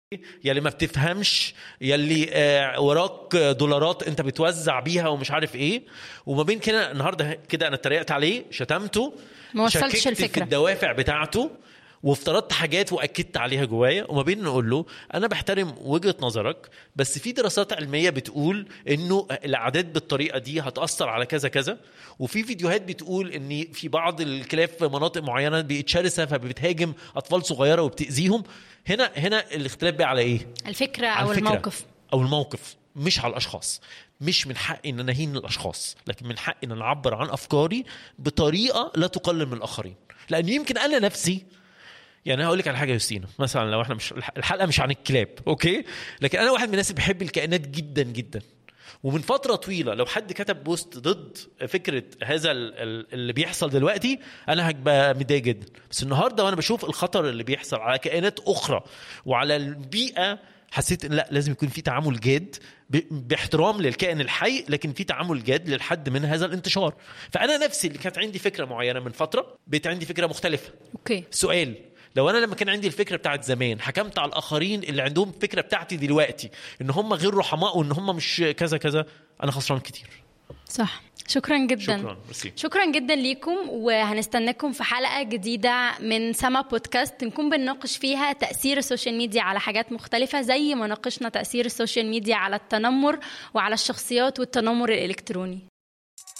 يلي ما بتفهمش يلي آه، وراك دولارات انت بتوزع بيها ومش عارف ايه وما بين كده النهارده كده انا اتريقت عليه شتمته ما وصلتش شككت في الفكرة. الدوافع بتاعته وافترضت حاجات واكدت عليها جوايا وما بين نقول له انا بحترم وجهه نظرك بس في دراسات علميه بتقول انه الاعداد بالطريقه دي هتاثر على كذا كذا وفي فيديوهات بتقول ان في بعض الكلاب في مناطق معينه بقت شرسه فبتهاجم اطفال صغيره وبتاذيهم هنا هنا الاختلاف بقى على ايه؟ الفكره على او الفكرة الموقف او الموقف مش على الاشخاص مش من حقي ان انا اهين الاشخاص لكن من حقي ان انا اعبر عن افكاري بطريقه لا تقلل من الاخرين لان يمكن انا نفسي يعني هقول لك على حاجه يا يوستينا مثلا لو احنا مش الحلقه مش عن الكلاب اوكي لكن انا واحد من الناس اللي بيحب الكائنات جدا جدا ومن فتره طويله لو حد كتب بوست ضد فكره هذا ال- ال- اللي بيحصل دلوقتي انا هبقى متضايق جدا بس النهارده وانا بشوف الخطر اللي بيحصل على كائنات اخرى وعلى البيئه حسيت ان لا لازم يكون في تعامل جاد ب- باحترام للكائن الحي لكن في تعامل جاد للحد من هذا الانتشار فانا نفسي اللي كانت عندي فكره معينه من فتره بقت عندي فكره مختلفه اوكي سؤال لو انا لما كان عندي الفكره بتاعت زمان حكمت على الاخرين اللي عندهم الفكره بتاعتي دلوقتي ان هم غير رحماء وان هم مش كذا كذا انا خسران كتير صح شكرا جدا شكرا ميرسي شكرا جدا ليكم وهنستناكم في حلقة جديدة من سما بودكاست نكون بنناقش فيها تأثير السوشيال ميديا على حاجات مختلفة زي ما ناقشنا تأثير السوشيال ميديا على التنمر وعلى الشخصيات والتنمر الإلكتروني